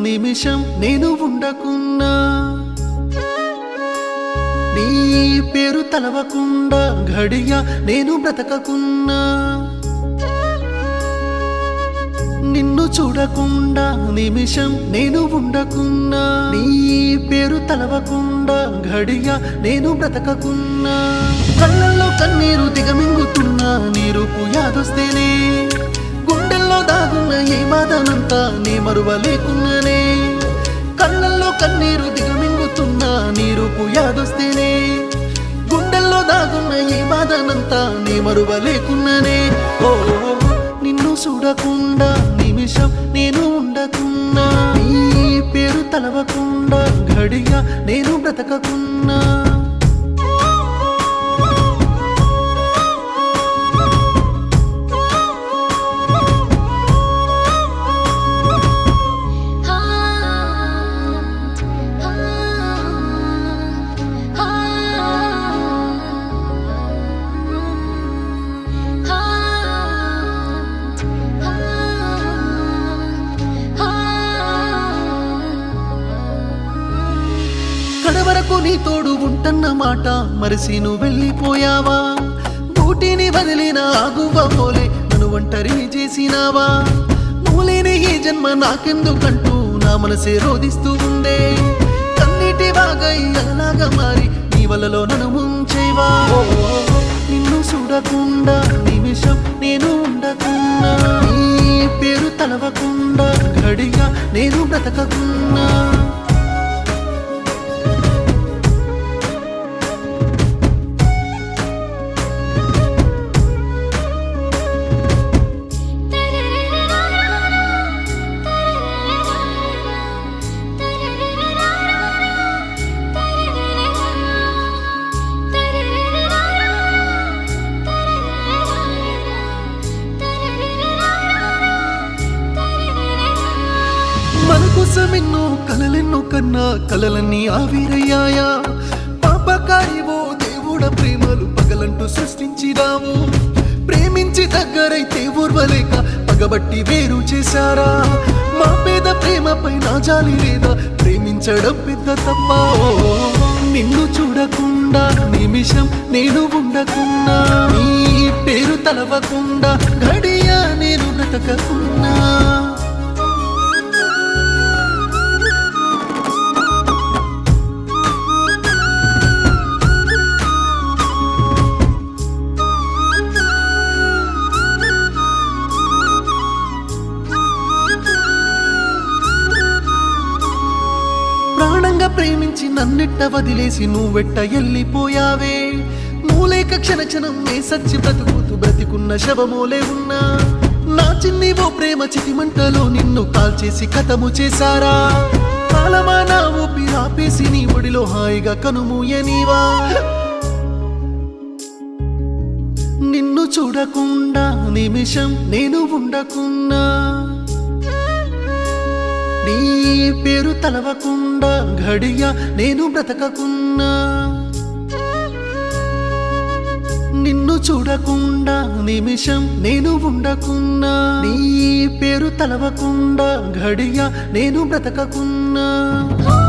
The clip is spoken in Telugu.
నిమిషం నేను ఉండకున్నా నీ పేరు తలవకుండా ఘడియ నేను బ్రతకకున్నా నిన్ను చూడకుండా నిమిషం నేను ఉండకున్నా నీ పేరు తలవకుండా ఘడియ నేను బ్రతకకున్నా కళ్ళల్లో కన్నీరు దిగమింగుతున్నా నీరు పుయాదొస్తేనే గుండెల్లో దాగున్న ఏ బాధనంతా నీ మరువలేకున్ననే కళ్ళల్లో కన్నీరు దిగమింగుతున్నా నీరు పుయాదొస్తేనే గుండెల్లో దాగున్న ఏ బాధనంతా నీ మరువలేకున్ననే ఓ నిన్ను చూడకుండా నిమిషం నేను ఉండకున్నా నీ పేరు తలవకుండా ఘడిగా నేను బ్రతకకున్నా హా హా హా హా కడవరకు నీ తోడు ఉంటన్న మాట మరిసి నువ్వు వెళ్ళిపోయావా బూటిని వదిలిన ఆగువ పోలే నన్ను ఒంటరిని చేసినావా మూలేని ఈ జన్మ నాకెందుకంటూ నా మనసే రోధిస్తూ ఉందే కన్నీటి వాగై అలాగా మారి నీ వలలో నన్ను ముంచేవా నిన్ను చూడకుండా నిమిషం నేను ఉండకున్నా నీ పేరు తలవకుండా ఘడిగా నేను బ్రతకకున్నా మన కోసం ఎన్నో కలలెన్నో కన్నా కలలన్నీ ఆవిరయ్యాయా పాపకారివో దేవుడ ప్రేమలు పగలంటూ సృష్టించినావు ప్రేమించి దగ్గరైతే ఊర్వలేక పగబట్టి వేరు చేశారా మా పేద ప్రేమపై నా జాలి లేదా ప్రేమించడం పెద్ద తప్ప నిన్ను చూడకుండా నిమిషం నేను ఉండకున్నా నీ పేరు తలవకుండా గడియా నేను బ్రతకకున్నా ప్రాణంగా ప్రేమించి నన్నిట్ట వదిలేసి నువ్వెట్ట ఎల్లిపోయావే మూలేక క్షణ క్షణం నే సచ్చి బ్రతుకుతూ బ్రతికున్న శవమూలే ఉన్నా నా చిన్ని ఓ ప్రేమ చితిమంటలో నిన్ను కాల్చేసి కథము చేశారా కాలమా నా ఊపి ఆపేసి నీ ఒడిలో హాయిగా కనుమూయనీవా నిన్ను చూడకుండా నిమిషం నేను ఉండకున్నా నీ పేరు తలవకుండా ఘడియ నేను బ్రతకకున్నా నిన్ను చూడకుండా నిమిషం నేను ఉండకున్నా నీ పేరు తలవకుండా ఘడియ నేను బ్రతకకున్నా హా